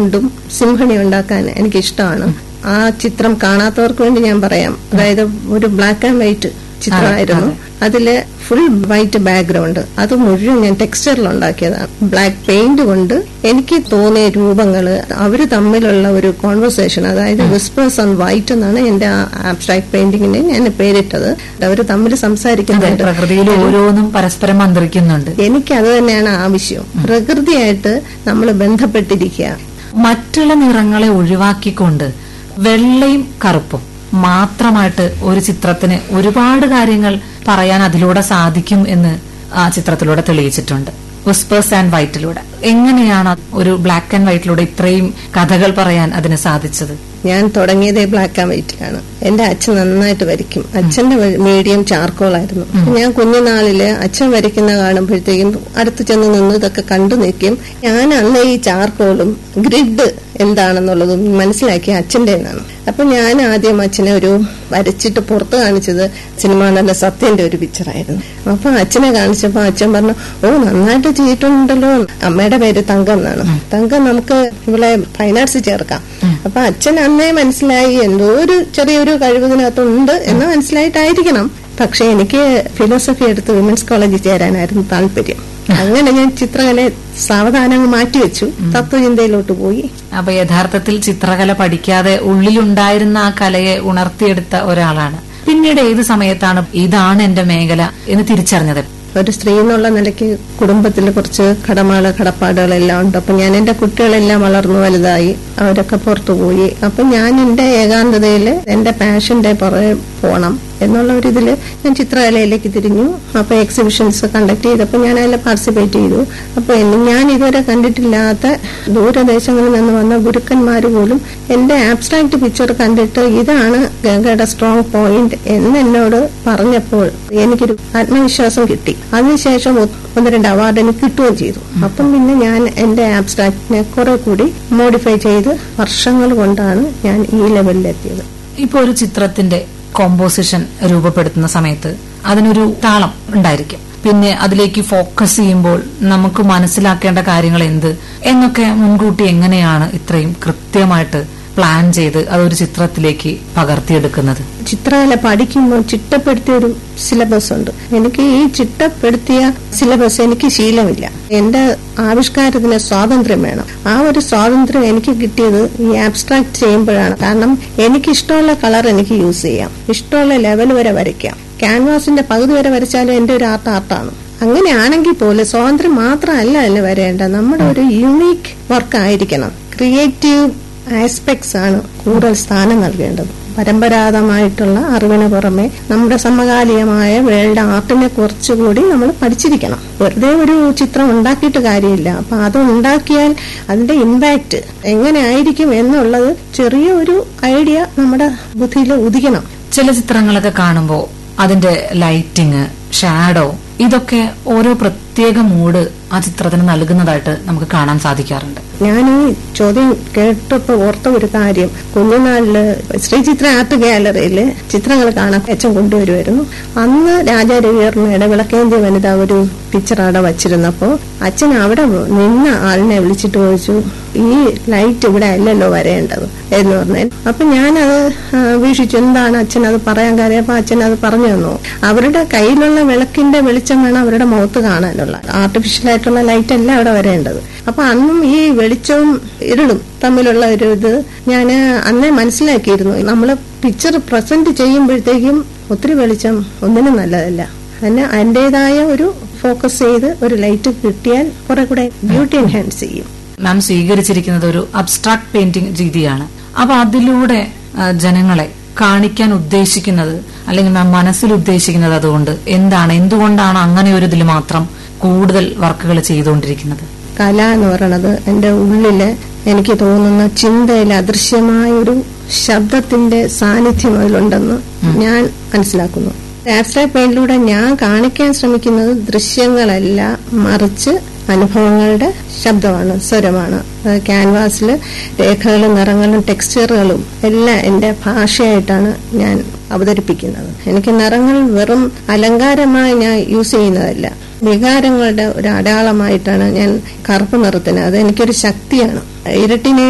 കൊണ്ടും സിംഹണി ഉണ്ടാക്കാൻ എനിക്ക് ഇഷ്ടമാണ് ആ ചിത്രം കാണാത്തവർക്ക് വേണ്ടി ഞാൻ പറയാം അതായത് ഒരു ബ്ലാക്ക് ആൻഡ് വൈറ്റ് ചിത്രമായിരുന്നു അതില് ഫുൾ വൈറ്റ് ബാക്ക്ഗ്രൗണ്ട് അത് മുഴുവൻ ഞാൻ ടെക്സ്ചറിൽ ഉണ്ടാക്കിയതാണ് ബ്ലാക്ക് പെയിന്റ് കൊണ്ട് എനിക്ക് തോന്നിയ രൂപങ്ങള് അവര് തമ്മിലുള്ള ഒരു കോൺവെർസേഷൻ അതായത് വിസ്പേഴ്സ് ഓൺ വൈറ്റ് എന്നാണ് എന്റെ ആ ആബ്സ്ട്രാക്ട് പെയിന്റിങ്ങിന് ഞാൻ പേരിട്ടത് അവര് തമ്മിൽ അതെ സംസാരിക്കുന്നുണ്ട് പ്രകൃതിയിൽ ഓരോന്നും പരസ്പരം മന്ത്രിക്കുന്നുണ്ട് എനിക്ക് അത് തന്നെയാണ് ആവശ്യം പ്രകൃതിയായിട്ട് നമ്മൾ ബന്ധപ്പെട്ടിരിക്കുക മറ്റുള്ള നിറങ്ങളെ ഒഴിവാക്കിക്കൊണ്ട് വെള്ളയും കറുപ്പും മാത്രമായിട്ട് ഒരു ചിത്രത്തിന് ഒരുപാട് കാര്യങ്ങൾ പറയാൻ അതിലൂടെ സാധിക്കും എന്ന് ആ ചിത്രത്തിലൂടെ തെളിയിച്ചിട്ടുണ്ട് വിസ്പേഴ്സ് ആൻഡ് വൈറ്റിലൂടെ എങ്ങനെയാണ് ഒരു ബ്ലാക്ക് ആൻഡ് വൈറ്റിലൂടെ ഇത്രയും കഥകൾ പറയാൻ അതിന് സാധിച്ചത് ഞാൻ തുടങ്ങിയതേ ബ്ലാക്ക് ആൻഡ് വൈറ്റിലാണ് എന്റെ അച്ഛൻ നന്നായിട്ട് വരയ്ക്കും അച്ഛന്റെ മീഡിയം ചാർക്കോൾ ആയിരുന്നു ഞാൻ കുഞ്ഞുനാളില് അച്ഛൻ വരയ്ക്കുന്ന കാണുമ്പോഴത്തേക്കും അടുത്ത് ചെന്ന് നിന്ന് ഇതൊക്കെ കണ്ടു നിൽക്കും ഞാൻ അന്ന് ഈ ചാർക്കോളും ഗ്രിഡ് എന്താണെന്നുള്ളതും മനസ്സിലാക്കി അച്ഛന്റെ നിന്നാണ് അപ്പൊ ഞാൻ ആദ്യം അച്ഛനെ ഒരു വരച്ചിട്ട് പുറത്ത് കാണിച്ചത് സിനിമ നല്ല സത്യന്റെ ഒരു പിക്ചറായിരുന്നു അപ്പൊ അച്ഛനെ കാണിച്ചപ്പോ അച്ഛൻ പറഞ്ഞു ഓ നന്നായിട്ട് ചെയ്തിട്ടുണ്ടല്ലോ അമ്മയുടെ പേര് തങ്കം എന്നാണ് തങ്കം നമുക്ക് ഇവിടെ ഫൈൻ ആർട്സ് ചേർക്കാം അപ്പൊ അച്ഛൻ അന്നേ മനസ്സിലായി എന്തോ ഒരു ചെറിയൊരു കഴിവിനകത്തുണ്ട് എന്ന് മനസ്സിലായിട്ടായിരിക്കണം പക്ഷെ എനിക്ക് ഫിലോസഫി എടുത്ത് വിമൻസ് കോളേജിൽ ചേരാനായിരുന്നു താല്പര്യം അങ്ങനെ ഞാൻ ചിത്രകലയെ സാവധാനം മാറ്റിവെച്ചു തത്വചിന്തയിലോട്ട് പോയി അപ്പൊ യഥാർത്ഥത്തിൽ ചിത്രകല പഠിക്കാതെ ഉള്ളിലുണ്ടായിരുന്ന ആ കലയെ ഉണർത്തിയെടുത്ത ഒരാളാണ് പിന്നീട് ഏത് സമയത്താണ് ഇതാണ് എന്റെ മേഖല എന്ന് തിരിച്ചറിഞ്ഞത് ഒരു സ്ത്രീ എന്നുള്ള നിലയ്ക്ക് കുടുംബത്തിൽ കുറച്ച് കടമാള് കടപ്പാടുകളെല്ലാം ഉണ്ട് അപ്പൊ ഞാൻ എന്റെ കുട്ടികളെല്ലാം വളർന്നു വലുതായി അവരൊക്കെ പുറത്തു പോയി അപ്പൊ ഞാൻ എന്റെ ഏകാന്തതയില് എന്റെ പാഷന്റെ പുറകെ പോണം എന്നുള്ള ഒരു ഇതില് ഞാൻ ചിത്രകലയിലേക്ക് തിരിഞ്ഞു അപ്പൊ എക്സിബിഷൻസ് കണ്ടക്ട് ചെയ്തപ്പോൾ ഞാൻ അതിൽ പാർട്ടിസിപ്പേറ്റ് ചെയ്തു അപ്പൊ എന്നെ ഞാൻ ഇതുവരെ കണ്ടിട്ടില്ലാത്ത ദൂരദേശങ്ങളിൽ നിന്ന് വന്ന ഗുരുക്കന്മാർ പോലും എന്റെ ആബ്സ്ട്രാക്ട് പിക്ചർ കണ്ടിട്ട് ഇതാണ് ഗംഗയുടെ സ്ട്രോങ് പോയിന്റ് എന്ന് എന്നോട് പറഞ്ഞപ്പോൾ എനിക്കൊരു ആത്മവിശ്വാസം കിട്ടി അതിനുശേഷം ഒ- ഒന്ന് രണ്ട് അവാർഡ് എനിക്ക് കിട്ടുകയും ചെയ്തു അപ്പം പിന്നെ ഞാൻ എന്റെ ആബ്സ്ട്രാക്റ്റിനെ കുറെ കൂടി മോഡിഫൈ ചെയ്ത് വർഷങ്ങൾ കൊണ്ടാണ് ഞാൻ ഈ ലെവലിലെത്തിയത് ഇപ്പൊ ഒരു ചിത്രത്തിന്റെ കോമ്പോസിഷൻ രൂപപ്പെടുത്തുന്ന സമയത്ത് അതിനൊരു താളം ഉണ്ടായിരിക്കും പിന്നെ അതിലേക്ക് ഫോക്കസ് ചെയ്യുമ്പോൾ നമുക്ക് മനസ്സിലാക്കേണ്ട കാര്യങ്ങൾ എന്ത് എന്നൊക്കെ മുൻകൂട്ടി എങ്ങനെയാണ് ഇത്രയും കൃത്യമായിട്ട് പ്ലാൻ ചെയ്ത് അതൊരു ചിത്രത്തിലേക്ക് പകർത്തിയെടുക്കുന്നത് ചിത്രകല പഠിക്കുമ്പോൾ ചിട്ടപ്പെടുത്തിയ ഒരു സിലബസ് ഉണ്ട് എനിക്ക് ഈ ചിട്ടപ്പെടുത്തിയ സിലബസ് എനിക്ക് ശീലമില്ല എന്റെ ആവിഷ്കാരത്തിന് സ്വാതന്ത്ര്യം വേണം ആ ഒരു സ്വാതന്ത്ര്യം എനിക്ക് കിട്ടിയത് ഈ ആബ്സ്ട്രാക്ട് ചെയ്യുമ്പോഴാണ് കാരണം എനിക്ക് ഇഷ്ടമുള്ള കളർ എനിക്ക് യൂസ് ചെയ്യാം ഇഷ്ടമുള്ള ലെവൽ വരെ വരയ്ക്കാം ക്യാൻവാസിന്റെ പകുതി വരെ വരച്ചാലും എന്റെ ഒരു ആർട്ട് ആർട്ടാണ് അങ്ങനെയാണെങ്കിൽ പോലും സ്വാതന്ത്ര്യം മാത്രമല്ല അതിന് വരേണ്ട നമ്മുടെ ഒരു യുണീക്ക് വർക്ക് ആയിരിക്കണം ക്രിയേറ്റീവ് ആസ്പെക്ട്സ് ആണ് കൂടുതൽ സ്ഥാനം നൽകേണ്ടത് പരമ്പരാഗതമായിട്ടുള്ള അറിവിന് പുറമെ നമ്മുടെ സമകാലികമായ വേൾഡ് ആർട്ടിനെ കുറച്ചുകൂടി നമ്മൾ പഠിച്ചിരിക്കണം വെറുതെ ഒരു ചിത്രം ഉണ്ടാക്കിയിട്ട് കാര്യമില്ല അപ്പൊ അത് ഉണ്ടാക്കിയാൽ അതിന്റെ ഇമ്പാക്ട് എങ്ങനെ ആയിരിക്കും എന്നുള്ളത് ചെറിയ ഒരു ഐഡിയ നമ്മുടെ ബുദ്ധിയിൽ ഉദിക്കണം ചില ചിത്രങ്ങളൊക്കെ കാണുമ്പോൾ അതിന്റെ ലൈറ്റിങ് ഷാഡോ ഇതൊക്കെ ഓരോ പ്രത്യേക മൂഡ് ആ ചിത്രത്തിന് നൽകുന്നതായിട്ട് നമുക്ക് കാണാൻ സാധിക്കാറുണ്ട് ഞാൻ ഈ ചോദ്യം കേട്ടപ്പോ ഓർത്ത ഒരു കാര്യം കുഞ്ഞുനാളില് ശ്രീചിത്ര ആർട്ട് ഗാലറിയില് ചിത്രങ്ങൾ കാണാൻ അച്ഛൻ കൊണ്ടുവരുമായിരുന്നു അന്ന് രാജാരവിയറിന് വിളക്കേന്ത്യ വനിത ഒരു പിക്ചർ അവിടെ വച്ചിരുന്നപ്പോ അച്ഛൻ അവിടെ നിന്ന ആളിനെ വിളിച്ചിട്ട് ചോദിച്ചു ഈ ലൈറ്റ് ഇവിടെ അല്ലല്ലോ വരേണ്ടത് എന്ന് പറഞ്ഞു അപ്പൊ ഞാനത് ആ, വീക്ഷിച്ചു എന്താണ് അച്ഛൻ അത് പറയാൻ കാര്യം അപ്പൊ അച്ഛൻ അത് പറഞ്ഞു തന്നു അവരുടെ കയ്യിലുള്ള വിളക്കിന്റെ വെളിച്ചം വേണം അവരുടെ മുഖത്ത് കാണാനുള്ള ആർട്ടിഫിഷ്യൽ ആയിട്ടുള്ള ലൈറ്റ് അല്ല അവിടെ വരേണ്ടത് അപ്പൊ അന്നും ഈ വെളിച്ചവും ഇരുളും തമ്മിലുള്ള ഒരു ഇത് ഞാൻ അന്നേ മനസ്സിലാക്കിയിരുന്നു നമ്മൾ പിക്ചർ പ്രസന്റ് ചെയ്യുമ്പോഴത്തേക്കും ഒത്തിരി വെളിച്ചം ഒന്നിനും നല്ലതല്ല അതിന് അതിൻ്റെതായ ഒരു ഫോക്കസ് ചെയ്ത് ഒരു ലൈറ്റ് കിട്ടിയാൽ കുറെ കൂടെ ബ്യൂട്ടി എൻഹാൻസ് ചെയ്യും മാം സ്വീകരിച്ചിരിക്കുന്നത് ഒരു അബ്സ്ട്രാക്ട് പെയിന്റിംഗ് രീതിയാണ് അപ്പൊ അതിലൂടെ ആ, ജനങ്ങളെ കാണിക്കാൻ ഉദ്ദേശിക്കുന്നത് അല്ലെങ്കിൽ മാം മനസ്സിൽ ഉദ്ദേശിക്കുന്നത് അതുകൊണ്ട് എന്താണ് എന്തുകൊണ്ടാണ് അങ്ങനെ ഒരു ഇതിൽ മാത്രം കൂടുതൽ വർക്കുകൾ ചെയ്തുകൊണ്ടിരിക്കുന്നത് കല എന്ന് പറയണത് എൻ്റെ ഉള്ളില് എനിക്ക് തോന്നുന്ന ചിന്തയിൽ അദൃശ്യമായ ഒരു ശബ്ദത്തിന്റെ സാന്നിധ്യം അതിലുണ്ടെന്ന് ഞാൻ മനസ്സിലാക്കുന്നു ആബ്സ്ട്രാക്ട് പെയിന്റിലൂടെ ഞാൻ കാണിക്കാൻ ശ്രമിക്കുന്നത് ദൃശ്യങ്ങളല്ല മറിച്ച് അനുഭവങ്ങളുടെ ശബ്ദമാണ് സ്വരമാണ് ക്യാൻവാസിൽ രേഖകളും നിറങ്ങളും ടെക്സ്ചറുകളും എല്ലാം എൻ്റെ ഭാഷയായിട്ടാണ് ഞാൻ അവതരിപ്പിക്കുന്നത് എനിക്ക് നിറങ്ങൾ വെറും അലങ്കാരമായി ഞാൻ യൂസ് ചെയ്യുന്നതല്ല വികാരങ്ങളുടെ ഒരു അടയാളമായിട്ടാണ് ഞാൻ കറുപ്പ് നിറത്തിന് അത് എനിക്കൊരു ശക്തിയാണ് ഇരട്ടിനെ